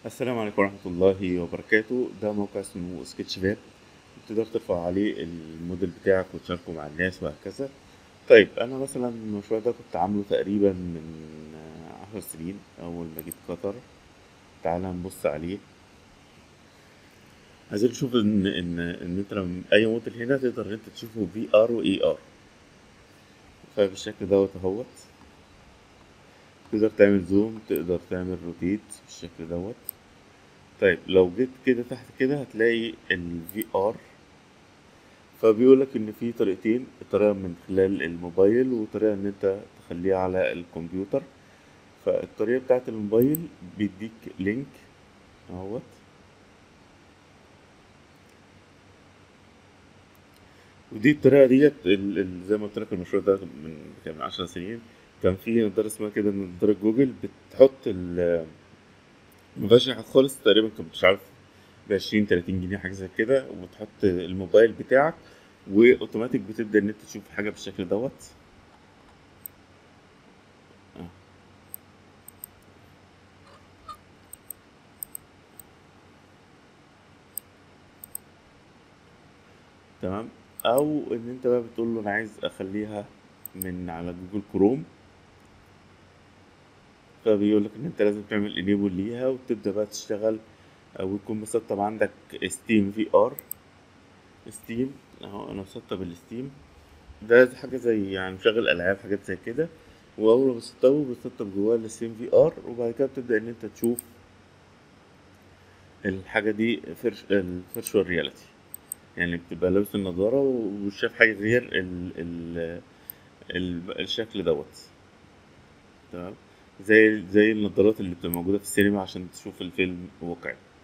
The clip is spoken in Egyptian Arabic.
السلام عليكم ورحمة الله وبركاته ده موقع اسمه سكتش فاب تقدر ترفع عليه الموديل بتاعك وتشاركه مع الناس وهكذا طيب أنا مثلا المشروع ده كنت عامله تقريبا من عشر سنين أول ما جيت قطر تعالى نبص عليه عايزين نشوف إن إن إن أنت لما أي موديل هنا تقدر إن أنت تشوفه في آر وإي آر فبالشكل دوت أهوت تقدر تعمل زوم تقدر تعمل روتيت بالشكل دوت طيب لو جيت كده تحت كده هتلاقي ال VR فبيقولك إن في طريقتين طريقة من خلال الموبايل وطريقة إن أنت تخليها على الكمبيوتر فالطريقة بتاعت الموبايل بيديك لينك اهوت ودي الطريقة ديت ال- ال- زي ما قلت لك المشروع ده من كان من عشر سنين كان في نضارة اسمها كده نضارة جوجل بتحط ال مبقاش خالص تقريبا كنت مش عارف بعشرين تلاتين جنيه حاجة زي كده وتحط الموبايل بتاعك واوتوماتيك بتبدأ ان انت تشوف حاجة بالشكل دوت آه. تمام او ان انت بقى بتقول له انا عايز اخليها من على جوجل كروم فبيقول لك ان انت لازم تعمل انيبل ليها وتبدا بقى تشتغل او يكون مسطب عندك ستيم في ار ستيم اهو انا مسطب الستيم ده حاجه زي يعني مشغل العاب حاجات زي كده واول ما بتسطبه بتسطب جواه الستيم في ار وبعد كده بتبدا ان انت تشوف الحاجه دي فرش الفيرشوال رياليتي يعني بتبقى لابس النضاره ومش شايف حاجه غير ال ال ال الشكل دوت تمام زي زي النظارات اللي بتبقى موجودة في السينما عشان تشوف الفيلم واقعي